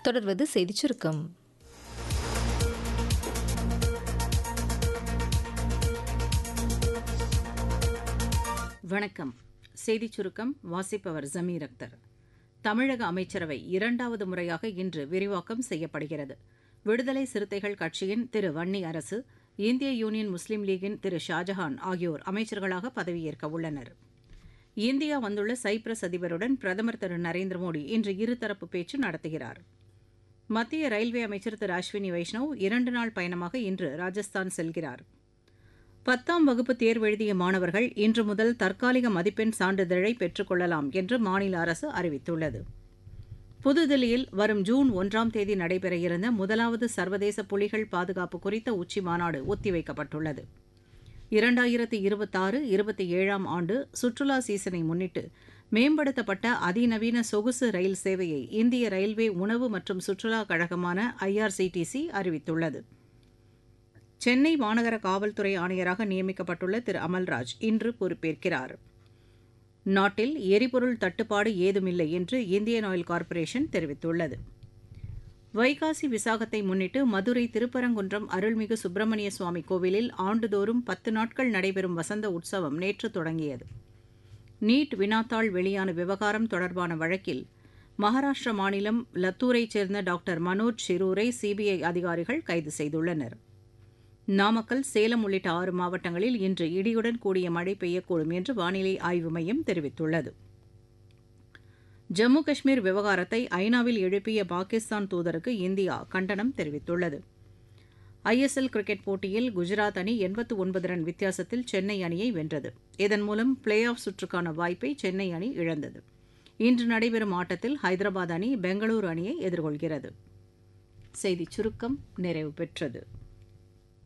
தொடர்வது செய்திச் சுருக்கம் வணக்கம் செய்திச் சுருக்கம் வாசிப்பவர் ஜமீர் அக்தர் தமிழக அமைச்சரவை இரண்டாவது முறையாக இன்று விரிவாக்கம் செய்யப்படுகிறது விடுதலை சிறுத்தைகள் கட்சியின் திரு வன்னி அரசு இந்திய யூனியன் முஸ்லீம் லீகின் திரு ஷாஜஹான் ஆகியோர் அமைச்சர்களாக பதவியேற்க உள்ளனர் இந்தியா வந்துள்ள சைப்ரஸ் அதிபருடன் பிரதமர் திரு நரேந்திர மோடி இன்று இருதரப்பு பேச்சு நடத்துகிறார் மத்திய ரயில்வே அமைச்சர் திரு அஸ்வினி வைஷ்ணவ் இரண்டு நாள் பயணமாக இன்று ராஜஸ்தான் செல்கிறார் பத்தாம் வகுப்பு தேர்வெழுதிய மாணவர்கள் இன்று முதல் தற்காலிக மதிப்பெண் சான்றிதழை பெற்றுக் கொள்ளலாம் என்று மாநில அரசு அறிவித்துள்ளது புதுதில்லியில் வரும் ஜூன் ஒன்றாம் தேதி நடைபெற இருந்த முதலாவது சர்வதேச புலிகள் பாதுகாப்பு குறித்த உச்சி மாநாடு ஒத்திவைக்கப்பட்டுள்ளது இரண்டாயிரத்தி இருபத்தாறு இருபத்தி ஏழாம் ஆண்டு சுற்றுலா சீசனை முன்னிட்டு மேம்படுத்தப்பட்ட அதிநவீன சொகுசு ரயில் சேவையை இந்திய ரயில்வே உணவு மற்றும் சுற்றுலா கழகமான ஐஆர்சிடிசி அறிவித்துள்ளது சென்னை மாநகர காவல்துறை ஆணையராக நியமிக்கப்பட்டுள்ள திரு அமல்ராஜ் இன்று பொறுப்பேற்கிறார் நாட்டில் எரிபொருள் தட்டுப்பாடு ஏதுமில்லை என்று இந்தியன் ஆயில் கார்ப்பரேஷன் தெரிவித்துள்ளது வைகாசி விசாகத்தை முன்னிட்டு மதுரை திருப்பரங்குன்றம் அருள்மிகு சுப்பிரமணிய சுவாமி கோவிலில் ஆண்டுதோறும் பத்து நாட்கள் நடைபெறும் வசந்த உற்சவம் நேற்று தொடங்கியது நீட் வினாத்தாள் வெளியான விவகாரம் தொடர்பான வழக்கில் மகாராஷ்டிர மாநிலம் லத்தூரைச் சேர்ந்த டாக்டர் மனோஜ் ஷிரூரை சிபிஐ அதிகாரிகள் கைது செய்துள்ளனர் நாமக்கல் சேலம் உள்ளிட்ட ஆறு மாவட்டங்களில் இன்று இடியுடன் கூடிய மழை பெய்யக்கூடும் என்று வானிலை ஆய்வு மையம் தெரிவித்துள்ளது ஜம்மு காஷ்மீர் விவகாரத்தை ஐநாவில் எழுப்பிய பாகிஸ்தான் தூதருக்கு இந்தியா கண்டனம் தெரிவித்துள்ளது ஐஎஸ்எல் கிரிக்கெட் போட்டியில் குஜராத் அணி எண்பத்து ஒன்பது ரன் வித்தியாசத்தில் சென்னை அணியை வென்றது இதன் மூலம் பிளே ஆஃப் சுற்றுக்கான வாய்ப்பை சென்னை அணி இழந்தது இன்று நடைபெறும் ஆட்டத்தில் ஹைதராபாத் அணி பெங்களூரு அணியை எதிர்கொள்கிறது செய்திச் சுருக்கம் நிறைவு பெற்றது